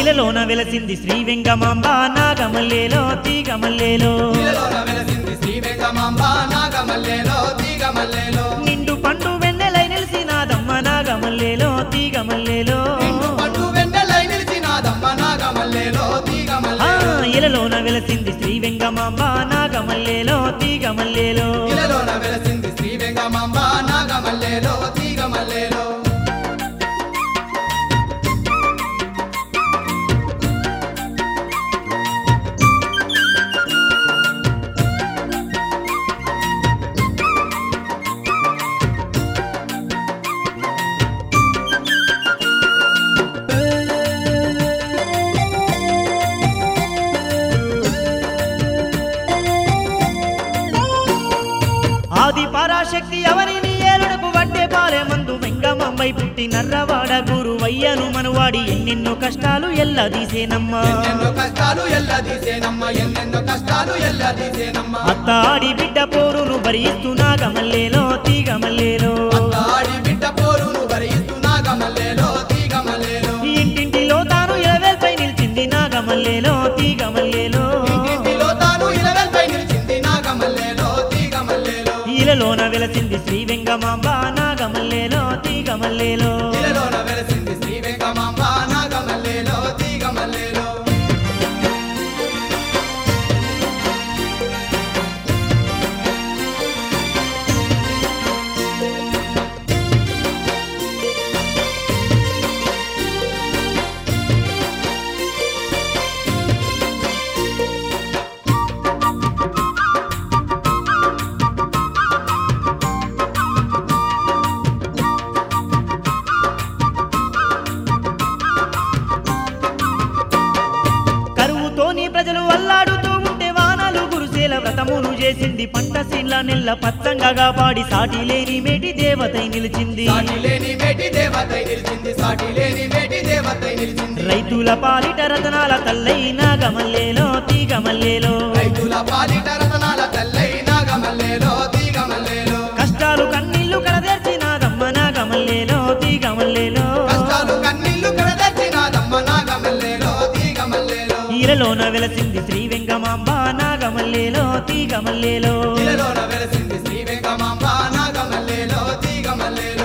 ఇలలోన వెలసింది శ్రీ వెంగమాంబ నాగమల్లేలో తీగమల్లేలో ఇలలోన వెలసింది శ్రీ వెంగమాంబ నాగమల్లేలో తీగమల్లేలో నిండు పండు వెన్నెలై నిలిసినాదమ్మ నాగమల్లేలో తీగమల్లేలో నిండు పండు వెన్నెలై నిలిచినాదమ్మ నాగమల్లేలో ఆ తీగమల్లేలో ఇలలోన వెలసింది శ్రీ వెంగమాంబ నాగమల్లేలో తీగమల్లేలో ఇలలోన వెలసింది శ్రీ వెంగమాంబ నాగమల్లేలో తీగమల్లేలో ఆది పరాశక్తి ఎవరిని ఏలుడకు వడ్డే పాలే మందు వెంగమాంబై పుట్టి నర్రవాడ గురువయ్యను మనువాడి ఎన్నెన్నో కష్టాలు ఎల్లదీసేనమ్మా ఎన్నెన్నో కష్టాలు ఎల్లదీసేనమ్మ ఎన్నెన్నో కష్టాలు ఎల్లదీసేనమ్మ అత్త ఆడి బిడ్డ పోరును భరిస్తూ నాగమల్లేలో తీగమల్లేలో ఆడి బిడ్డ పోరును భరిస్తూ నాగమల్లేలో తీగమల్లేలో ఇంటింటిలో తాను ఇలవేల్పై నిలిచింది నాగమల్లేలో తీగమల్లేలో ఇంటింటిలో తాను ఇలవెల్పై నిలిచింది నాగమల్లేలో తీగమల్లేలో ఇలలోన వెలసింది శ్రీ వెంగమాంబ నాగమల్లేలో తీగమల్లేలో ఇలలోన వెలసింది శ్రీ వెంగమాంబ నాగమల్లేలో తీగమల్లేలో కరువుతోని ప్రజలు అల్లాడుతూ ఉంటే వానలు గురుసేల వ్రతమును చేసింది పంట సీన్ల నెల్ల పచ్చంగా కాపాడి సాటి లేని మేటి దేవతై నిలిచింది సాటి లేని మేటి దేవతై నిలిచింది సాటి లేని మేటి దేవతై నిలిచింది రైతుల పాలిట రతనాల తల్లై నాగమల్లేలో తీగమల్లేలో రైతుల పాలిట రతనాల తల్లై నాగమల్లేలో తీగమల్లేలో కష్టాలు కన్నీళ్లు కడదెర్చినాదమ్మ నాగమల్లేలో తీగమల్లేలో కష్టాలు కన్నీళ్లు కడదచ్చినాదమ్మ నాగమల్లేలో తీగమల్లేలో ఈరలోన వెలసింది శ్రీ వెంగమాంబ నాగమల్లేలో తీగమల్లేలో ఇలలోన వెలసింది శ్రీ వెంగమాంబ నాగమల్లేలో తీగమల్లేలో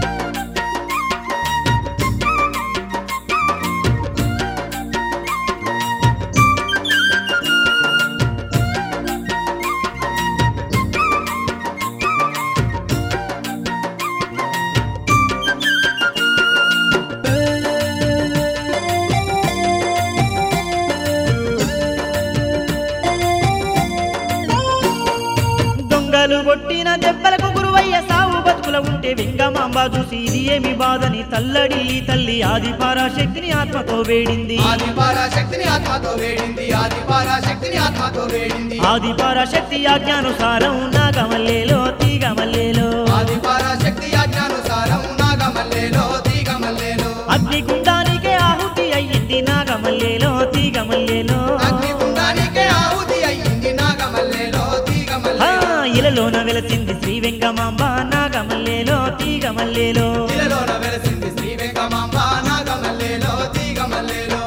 దొంగలు కొట్టిన దెబ్బలకు గురువయ్య సావు బతుకుల ఉంటే వెంగమాంబ చూసి ఇది ఏమి బాధని తల్లడి తల్లి ఆది పరాశక్తిని ఆత్మతో వేడింది ఆది పరాశక్తిని ఆత్మతో వేడింది ఆది పరాశక్తిని ఆత్మతో వేడింది ఆది పరాశక్తి ఆజ్ఞానుసారం నాగమల్లేలో తీగమల్లేలో ఆది పరాశక్తి ఆజ్ఞానుసారం నాగమల్లేలో తీగమల్లేలో అగ్నిగుండానికే ఆహుతి అయ్యింది నాగమల్లేలో తీగమల్లేలో అగ్నిగుండానికే ఆహుతి అయ్యింది నాగమల్లేలో ఆ, తీగమల్లేలో ఇలలోన వెలసింది శ్రీ వెంగమాంబ నాగమల్లేలో తీగమల్లేలో ఇలలోన వెలసింది శ్రీ వెంగమాంబ నాగమల్లేలో తీగమల్లేలో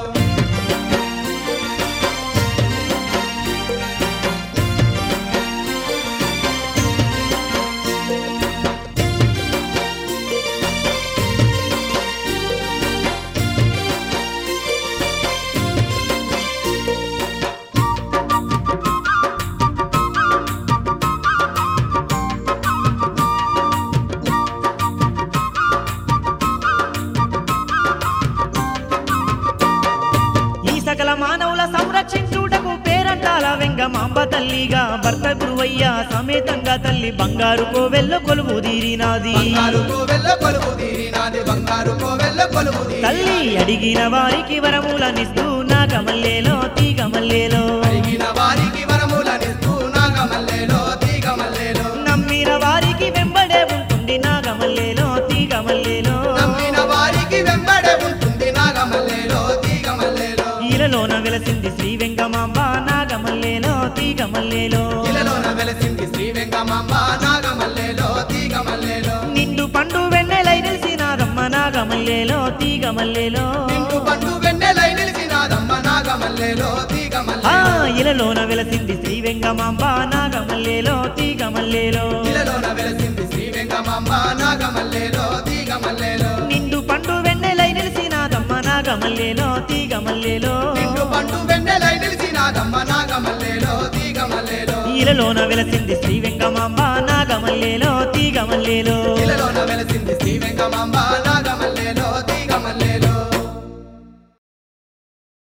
ఈ సకల మానవుల సంరక్షించుటకు పేరంటాల వెంగమాంబ తల్లిగా భర్త గురువయ్య సమేతంగా తల్లి బంగారు కోవెల్లో కొలువు తీరినాది బంగారు కోవెల్ల కొలువు తీరినాది బంగారు కోవెల్ల కొలువు తీరి తల్లి అడిగిన వారికి వరములనిస్తూ నాగమల్లేలో తీగమల్లేలో అడిగిన వారికి వరములనిస్తూ నాగమల్లేలో తీగమల్లేలో నమ్మిన వారికి వెంబడే ఉంటుంది నాగమల్లేలో తీగమల్లేలో నమ్మిన వారికి వెంబడే ఉంటుంది నాగమల్లేలో తీగమల్లేలో ఈలలోన వెలసింది శ్రీ వెంగమాంబ నాగమల్లేలో తీగమల్లేలో ఇలలోన వెలసింది శ్రీ వెంగమాంబ నాగమల్లేలో తీగమల్లేలో నిండు పండు వెన్నెలై నిలిసినాదమ్మ నాగమల్లేలో తీగమల్లేలో నిండు పండు వెన్నెలై నిలిచి ఇలలోన వెలసింది శ్రీ వెంగమాంబ నాగమల్లేలో తీగమల్లేలో ఇలలోన వెలసింది శ్రీ వెంగమాంబ నాగమల్లేలో తీగమల్లేలో నిండు పండు వెన్నెలై నిలిసినాదమ్మ నాగమల్లేలో తీగమల్లేలో నిండు పండు వెన్నెలై నిలిచినాదమ్మ నాగమల్లేలో తీగమల్లేలో ఇలలోన వెలసింది శ్రీ వెంగమాంబ నాగమల్లేలో తీగమల్లేలో ఇలలోన వెలసింది శ్రీ వెంగమాంబ నాగమల్లేలో తీగమల్లేలో